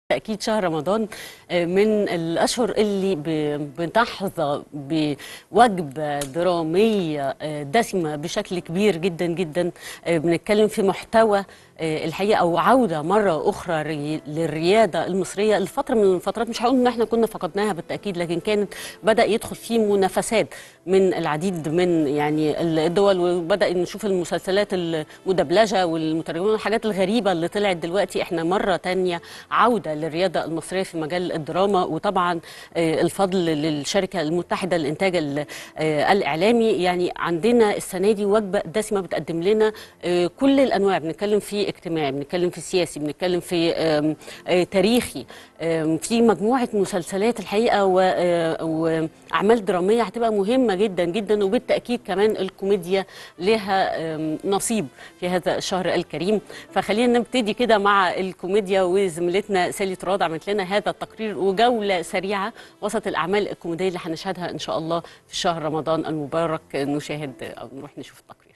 بالتأكيد شهر رمضان من الأشهر اللي ب- بتحظى بوجبة درامية دسمة بشكل كبير جدا جدا بنتكلم في محتوى الحقيقة أو عودة مرة أخرى ري- للريادة المصرية لفترة من الفترات مش هقول إن إحنا كنا فقدناها بالتأكيد لكن كانت بدأ يدخل فيه منافسات من العديد من يعني الدول وبدأ نشوف المسلسلات المدبلجة والمترجمة والحاجات الغريبة اللي طلعت دلوقتي إحنا مرة تانية عودة للريادة المصرية في مجال الدراما وطبعا آه، الفضل للشركة المتحدة للإنتاج ال- آه، الإعلامي يعني عندنا السنة دي وجبة دسمة بتقدم لنا آه، كل الأنواع بنتكلم في اجتماعي بنتكلم في سياسي بنتكلم في آم، آه، تاريخي آم، في مجموعة مسلسلات الحقيقة و- آه، وأعمال درامية هتبقى مهمة جدا جدا وبالتأكيد كمان الكوميديا لها آم، نصيب في هذا الشهر الكريم فخلينا نبتدي كده مع الكوميديا وزميلتنا سالي تراد عملت لنا هذا التقرير وجولة سريعة وسط الأعمال الكوميدية اللي هنشهدها إن شاء الله في شهر رمضان المبارك نشاهد أو نروح نشوف التقرير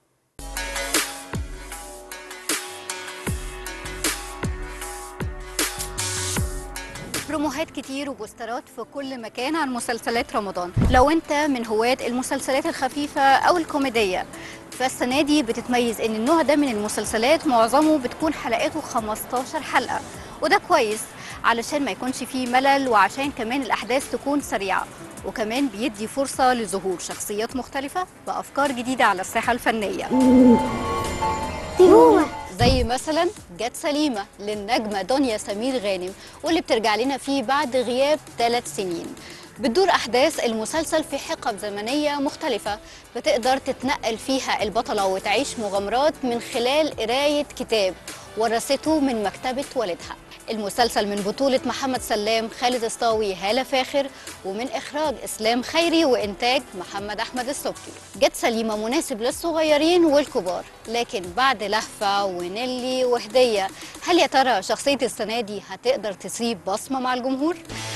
بروموهات كتير وبوسترات في كل مكان عن مسلسلات رمضان لو انت من هواة المسلسلات الخفيفة او الكوميدية فالسنة دي بتتميز ان النوع ده من المسلسلات معظمه بتكون حلقاته 15 حلقة وده كويس علشان ما يكونش فيه ملل وعشان كمان الاحداث تكون سريعة وكمان بيدي فرصة لظهور شخصيات مختلفة بأفكار جديدة على الساحة الفنية زي مثلا جت سليمة للنجمة دنيا سمير غانم واللي بترجع لنا فيه بعد غياب ثلاث سنين بتدور أحداث المسلسل في حقب زمنية مختلفة بتقدر تتنقل فيها البطلة وتعيش مغامرات من خلال قراية كتاب ورثته من مكتبة والدها المسلسل من بطولة محمد سلام خالد اسطاوي هالة فاخر ومن إخراج إسلام خيري وإنتاج محمد أحمد السبكي جت سليمة مناسب للصغيرين والكبار لكن بعد لهفة ونيلي وهدية هل يا ترى شخصية السنة دي هتقدر تسيب بصمة مع الجمهور؟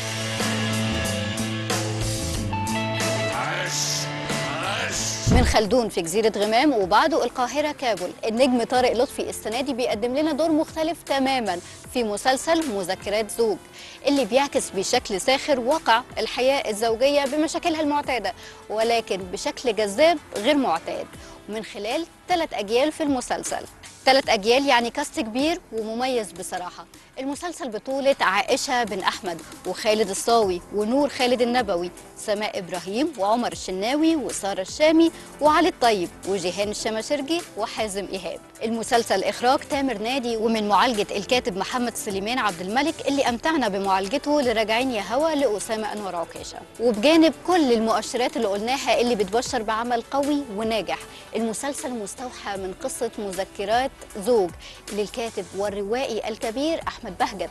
من خلدون في جزيرة غمام وبعده القاهرة كابول النجم طارق لطفي السنة دي بيقدم لنا دور مختلف تماما في مسلسل مذكرات زوج اللي بيعكس بشكل ساخر واقع الحياة الزوجية بمشاكلها المعتادة ولكن بشكل جذاب غير معتاد ومن خلال ثلاث أجيال في المسلسل ثلاث أجيال يعني كاست كبير ومميز بصراحة المسلسل بطولة عائشة بن أحمد وخالد الصاوي ونور خالد النبوي سماء إبراهيم وعمر الشناوي وسارة الشامي وعلي الطيب وجيهان الشماشرجي وحازم إيهاب المسلسل إخراج تامر نادي ومن معالجة الكاتب محمد سليمان عبد الملك اللي أمتعنا بمعالجته لراجعين يا هوا لأسامة أنور عكاشة وبجانب كل المؤشرات اللي قلناها اللي بتبشر بعمل قوي وناجح المسلسل مستوحى من قصة مذكرات زوج للكاتب والروائي الكبير أحمد بهجت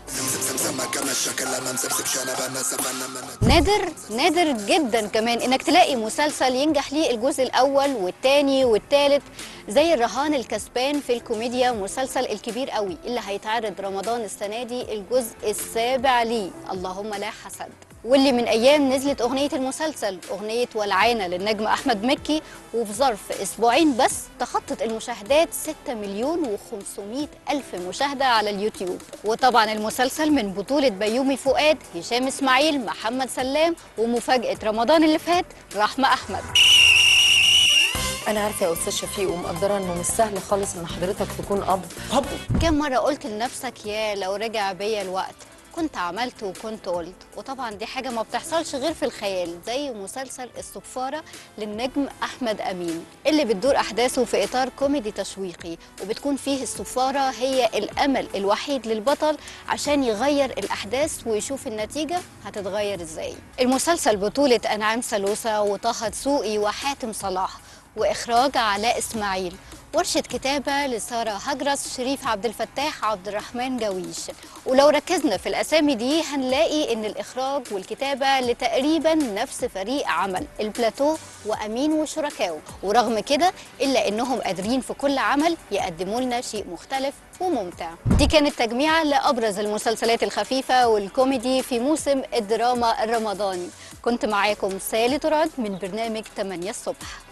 نادر نادر جدا كمان انك تلاقي مسلسل ينجح ليه الجزء الاول والثاني والثالث زي الرهان الكسبان في الكوميديا مسلسل الكبير قوي اللي هيتعرض رمضان السنه دي الجزء السابع ليه اللهم لا حسد واللي من ايام نزلت اغنيه المسلسل اغنيه ولعانه للنجم احمد مكي وفي ظرف اسبوعين بس تخطت المشاهدات 6 مليون و500 الف مشاهده على اليوتيوب وطبعا المسلسل من بطوله بيومي فؤاد هشام اسماعيل محمد سلام ومفاجاه رمضان اللي فات رحمه احمد انا عارفه يا استاذ شفيق ومقدره انه مش سهل خالص ان حضرتك تكون اب اب كم مرة قلت لنفسك يا لو رجع بيا الوقت كنت عملت وكنت قلت وطبعا دي حاجة ما بتحصلش غير في الخيال زي مسلسل الصفارة للنجم أحمد أمين اللي بتدور أحداثه في إطار كوميدي تشويقي وبتكون فيه الصفارة هي الأمل الوحيد للبطل عشان يغير الأحداث ويشوف النتيجة هتتغير إزاي المسلسل بطولة أنعام سلوسة وطه دسوقي وحاتم صلاح وإخراج علاء إسماعيل ورشة كتابة لسارة هجرس شريف عبد الفتاح عبد الرحمن جويش ولو ركزنا في الأسامي دي هنلاقي إن الإخراج والكتابة لتقريبا نفس فريق عمل البلاتو وأمين وشركاو ورغم كده إلا إنهم قادرين في كل عمل يقدموا لنا شيء مختلف وممتع دي كانت تجميعة لأبرز المسلسلات الخفيفة والكوميدي في موسم الدراما الرمضاني كنت معاكم سالي تراد من برنامج 8 الصبح